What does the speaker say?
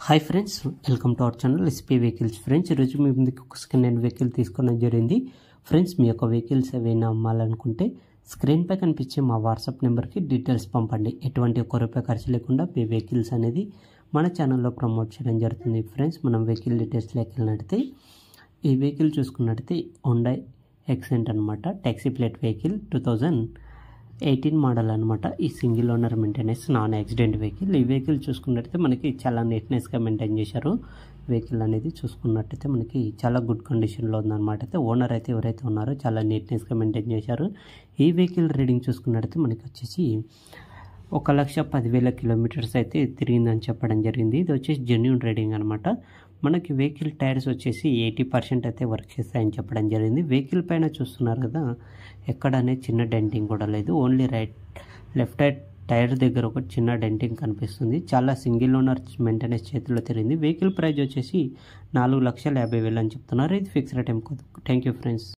hi friends welcome to our channel SP vehicles friends ఈరోజు మీ ముందుకు ఒక సెకండ్ హ్యాండ్ వెహికల్ తీసుకోవడం జరిగింది ఫ్రెండ్స్ మీ యొక్క వెహికల్స్ ఏవైనా అమ్మాలనుకుంటే స్క్రీన్పై కనిపించే మా వాట్సాప్ నెంబర్కి డీటెయిల్స్ పంపండి ఎటువంటి ఒక్క రూపాయి ఖర్చు లేకుండా మీ వెహికల్స్ అనేది మన ఛానల్లో ప్రమోట్ చేయడం జరుగుతుంది ఫ్రెండ్స్ మనం వెహికల్ డీటెయిల్స్లోకి వెళ్ళినట్టయితే ఈ వెహికల్ చూసుకున్నట్టయితే హోండా ఎక్సెంట్ అనమాట taxi plate vehicle two thousand eighteen model అనమాట ఈ single owner maintenance non accident vehicle ఈ వెహికల్ చూసుకున్నట్టయితే మనకి చాలా నీట్నెస్గా మెయింటైన్ చేశారు వెహికల్ అనేది చూసుకున్నట్టయితే మనకి చాలా గుడ్ కండిషన్లో ఉందన్నమాట అయితే ఓనర్ అయితే ఎవరైతే ఉన్నారో చాలా నీట్నెస్గా మెయింటైన్ చేశారు ఈ వెహికల్ రీడింగ్ చూసుకున్నట్టయితే మనకి వచ్చేసి ఒక లక్ష పదివేల కిలోమీటర్స్ అయితే తిరిగిందని చెప్పడం జరిగింది ఇది వచ్చేసి జెన్యున్ రీడింగ్ అనమాట మనకి వెహికల్ టైర్స్ వచ్చేసి ఎయిటీ పర్సెంట్ అయితే వర్క్ చేస్తాయని చెప్పడం జరిగింది వెహికల్ పైన చూస్తున్నారు కదా ఎక్కడ అనేది చిన్న డెంటింగ్ కూడా లేదు only right left right tyre దగ్గర ఒక చిన్న డెంటింగ్ కనిపిస్తుంది చాలా సింగిల్ ఓనర్ మెయింటెనెన్స్ చేతిలో తిరిగింది వెహికల్ ప్రైస్ వచ్చేసి నాలుగు లక్షల యాభై వేలు అని చెప్తున్నారు ఇది ఫిక్స్ రేట్ ఏం కాదు థ్యాంక్ యూ ఫ్రెండ్స్